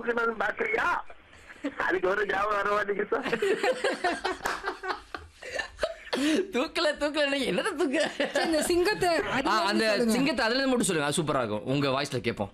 தூக்கணும்னு பாக்குறியா அதுக்கு ஒரு ஞாபகம் வர மாட்டேங்குது சார் தூக்கல தூக்கல என்னது தூக்க சரி, இந்த சிங்கத்தை அது ஆ, மாதிரி அந்த சொல்லுங்க. சிங்கத்தை அதுல இருந்து மட்டும் சொல்லுங்க அது சூப்பரா இருக்கும் உங்க வாய்ஸ்ல கேட்போம்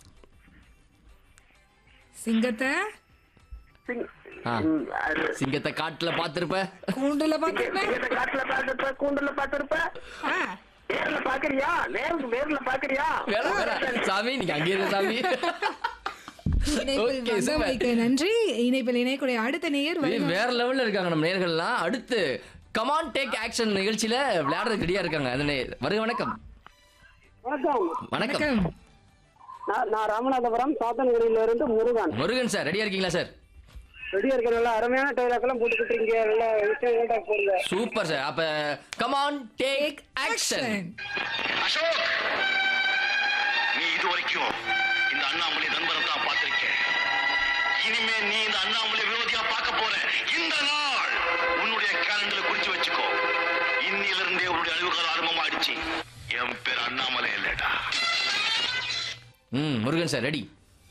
சிங்கத்தை சிங்- ஆ. ம், அது- சிங்கத்தை காட்டுல பாத்திருப்ப கூண்டுல சிங்க- பாத்துருப்பேன் சிங்கத்தை காட்டுல பாத்துருப்ப கூண்டுல பாத்துருப்ப நேர்ல பாக்குறியா நேருக்கு நேர்ல பாக்குறியா வேற வேற சாமி நீங்க அங்கே இரு சாமி இணைப்பில் Okay, super. வந்தமைக்கு நன்றி இணைப்பில் இணையக்கூடிய அடுத்த நேயர் ஏய், வருக. வேற லெவல்ல இருக்காங்க நம்ம நேர்கள்லாம் அடுத்து கமான் டேக் ஆக்ஷன் நிகழ்ச்சியில விளையாடுறதுக்கு ரெடியா இருக்காங்க அதனே வருக வணக்கம் வணக்கம் வணக்கம் வணக்கம் நான் நான் ராமநாதபுரம் சாத்தன்குடியில இருந்து முருகன் முருகன் சார் ரெடியா இருக்கீங்களா சார் ரெடியா இருக்க நல்லா அருமையான டைலாக் எல்லாம் போட்டுக்கிட்டு இருக்கீங்க நல்லா விஷயம் போடுங்க சூப்பர் சார் அப்ப come on take action Action. Ashok நீ இது வரைக்கும் இந்த அண்ணாமலை நண்பரை தான் பார்த்திருக்க இனிமே நீ இந்த அண்ணாமலை விரோதியா பார்க்க போற இந்த நாள் உன்னுடைய கேலண்டர்ல குறிச்சு வச்சுக்கோ இன்னில இருந்தே உன்னுடைய அழிவுகால ஆரம்பமாயிடுச்சு என் பேர் அண்ணாமலை இல்லடா ம் முருகன் சார் ரெடி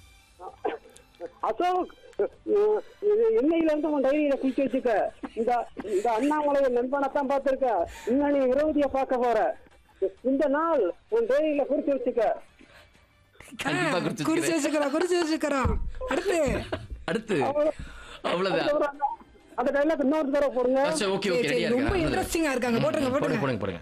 அசோக் அஹ், இது இன்னையில இருந்து உன் டைரியில குளிச்சு வச்சுக்க இந்த இந்த அண்ணாமலையை நண்பனைத்தான் பார்த்திருக்க இன்னும் நீ விரோதிய பார்க்க போற இந்த நாள் உன் டைரியில குறிச்சு வச்சுக்க கண்டிப்பா ஆ, குறிச்சு குறிச்சு வச்சுக்கிறோம் குறிச்சு வச்சுக்கிறோம் அடுத்து அடுத்து அவ்வளவுதான் அதுக்கப்புறம் அந்த- அந்த டைலாக் இன்னொரு தடவை போடுங்க சரி ஓகே சரி, ஓகே சரி, ரெடியா ரொம்ப இருக்காங்க இன்ட்ரெஸ்டிங்கா இருக்காங்க போட்டுருங்க போடுங்க போட்டுருங்க போடுங்க போடுங்க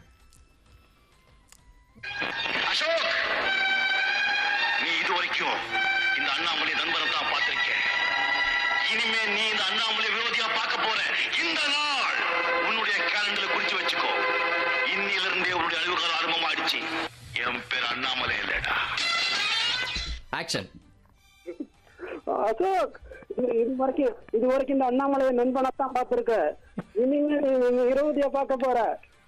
அசோக் நீ இது வரைக்கும் இந்த அண்ணாமலை நண்பரை தான் பார்த்திருக்க இனிமே நீ இந்த அண்ணாமலை விரோதியா பார்க்க போற இந்த நாள் உன்னுடைய கேலண்டர்ல குறிச்சு வச்சுக்கோ இன்னில இருந்தே உன்னுடைய அழிவுகால ஆரம்பமாயிடுச்சு என் பேர் அண்ணாமலை இல்லடா ஆக்ஷன் அசோக் இது இது வரைக்கும் இது வரைக்கும் இந்த அண்ணாமலையை நண்பனைத்தான் பார்த்திருக்க இனிமே நீ விரோதிய பார்க்க போற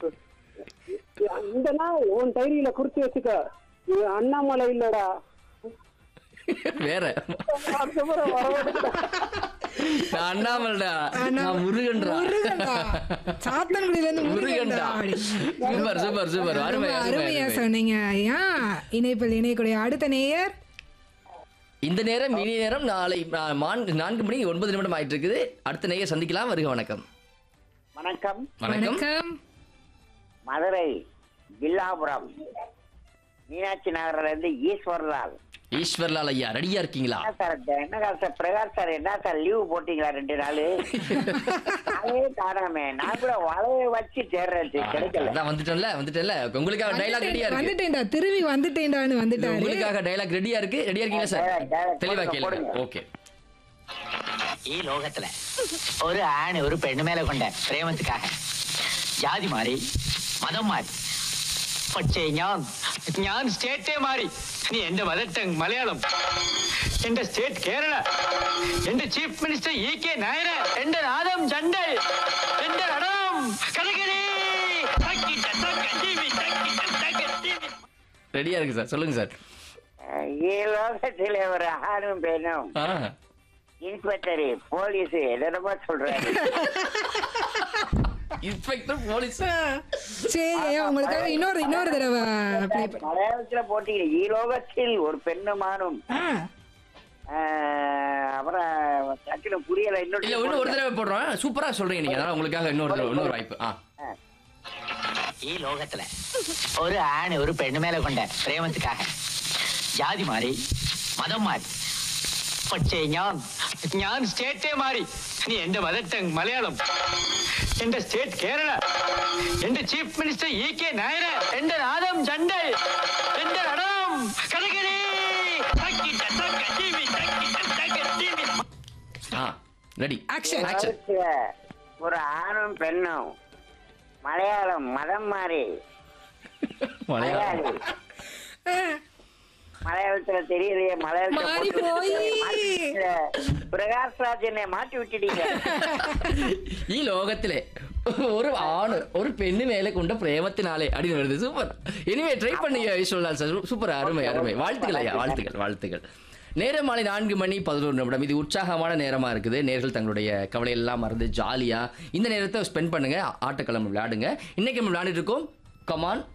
இந்த நாள் உன் டைரியில குறிச்சு வச்சுக்க இது அண்ணாமலை இல்லடா வேற அதுக்கப்புறம் வரவேற்க நான் அண்ணாமலைடா நான் முருகன்டா முருகன்டா சாத்தன்குடியில இருந்து முருகன்டா முருகன்டா அப்படி. சூப்பர் சூப்பர் சூப்பர் அருமை ரொம்ப அருமை அருமையா அருமை. சொன்னீங்க ஐயா இணைப்பில் இணையக்கூடிய அடுத்த நேயர் இந்த நேரம் இனி நேரம் நாளை ஆ, மான்- நான்கு மணி ஒன்பது நிமிடம் ஆயிட்டு இருக்குது அடுத்த நேரம் சந்திக்கலாம் வருக வணக்கம் வணக்கம் வணக்கம் வணக்கம் மதுரை வில்லாபுரம் மீனாட்சி நகர்ல இருந்து ஈஸ்வர்லால் ஈஸ்வர்லால் ஐயா ரெடியா இருக்கீங்களா என்ன சார் இந்த என்ன கால் சார் பிரகாஷ் சார் என்ன சார் லீவு போட்டீங்களா ரெண்டு நாள் அதே காணாமே நான் கூட வலைய வச்சு தேடுறேன் கிடைக்கல அதான் வந்துட்டேன்ல வந்துட்டேன்ல உங்களுக்காக டைலாக் ரெடியா இருக்கு வந்துட்டேன்டா திரும்பி வந்துட்டேன்டான்னு வந்துட்டாரு உங்களுக்காக டைலாக் ரெடியா இருக்கு ரெடியா இருக்கீங்களா சார் Dialogue, dialogue தெளிவா போடுங்க, கேளுங்க போடுங்க. ஓகே ഈ ലോകത്തില് ഒരു ആണ് ഒരു പെണ്ണുമേലെ കൊണ്ട് പ്രേമത്തിക്കാக ജാതി മാറി മതം മാറി പക്ഷേ ഞാൻ ഞാൻ സ്റ്റേറ്റേ മാറി നീ എന്റെ മദർ ടങ് മലയാളം എന്റെ സ്റ്റേറ്റ് കേരള എന്റെ chief minister E K Nair എന്റെ നാദം ചണ്ടൽ എന്റെ നടനം കഥകളി തക്കിട്ട തക്ക ടീവി, തക്കിട്ട തക്ക ടീവി. ரெடியா இருக்கு சார் சொல்லுங்க சார் லோகத்திலே ஒரு ஆணும் பெண்ணும் ஆ இன்ஸ்பெக்டர் போலீஸ் என்னென்னமோ சொல்றாரு இன்ஸ்பெக்டர் போலீஸ் சரி ஐயா உங்களுக்காக இன்னொரு இன்னொரு தடவை ப்ளே மலையாளத்துல போட்டீங்க ஈலோகத்தில் ஒரு பெண்ணுமானும் ஆ ஆஹ், அப்புறம் டக்குனு புரியல இல்ல இன்னொரு இன்னும் ஒரு தடவை போடுறோம் சூப்பரா சொல்றீங்க நீங்க அதனால உங்களுக்காக இன்னொரு தடவை இன்னொரு வாய்ப்பு ஆ ഈ ലോകത്തില് ഒരു ആണ് ഒരു പെണ്ണുമേലെ കൊണ്ട് പ്രേമത്തിക്കാக ജാതി മാറി മതം മാറി പക്ഷേ ഞാൻ ഞാൻ സ്റ്റേറ്റേ മാറി നീ എന്റെ മദർ ടങ് മലയാളം എന്റെ സ്റ്റേറ്റ് കേരള എന്റെ chief minister E K Nair എന്റെ നാദം ചണ്ടൽ എന്റെ നടനം കഥകളി തക്കിട്ട തക്ക ടീവി, തക്കിട്ട തക്ക ടീവി. ஆ ரெடி ஆக்ஷன் ஆக்ஷன் உலகத்துல ஒரு ஆணும் பெண்ணும் மலையாளம் மதம் மாறி மலையாளம் மலையாளி மலையாளத்துல தெரியலையே மலையாளத்துல மாறி போட்டு போய். மாட்டிக்கிட்ட. பிரகாஷ் ராஜ் என்னை மாட்டி விட்டுட்டீங்க ഈ ലോകത്തിലെ ഒരു ആണ് ഒരു പെണ്ണ് மேல கொண்ட பிரேமத்தினாலே அப்படின்னு வருது சூப்பர் இனிமே ட்ரை பண்ணீங்க ஈஸ்வரலால் சார் சூப்பர் அருமை அருமை வாழ்த்துக்கள் ஐயா வாழ்த்துக்கள் வாழ்த்துக்கள் நேரம் மாலை நான்கு மணி பதினோரு நிமிடம் இது உற்சாகமான நேரமா இருக்குது நேர்கள் தங்களுடைய கவலை எல்லாம் மறந்து ஜாலியா இந்த நேரத்தை ஸ்பெண்ட் பண்ணுங்க ஆட்டக்கிழமை விளையாடுங்க இன்னைக்கு நம்ம விளையாடிட்டு இருக்கோம் கமான்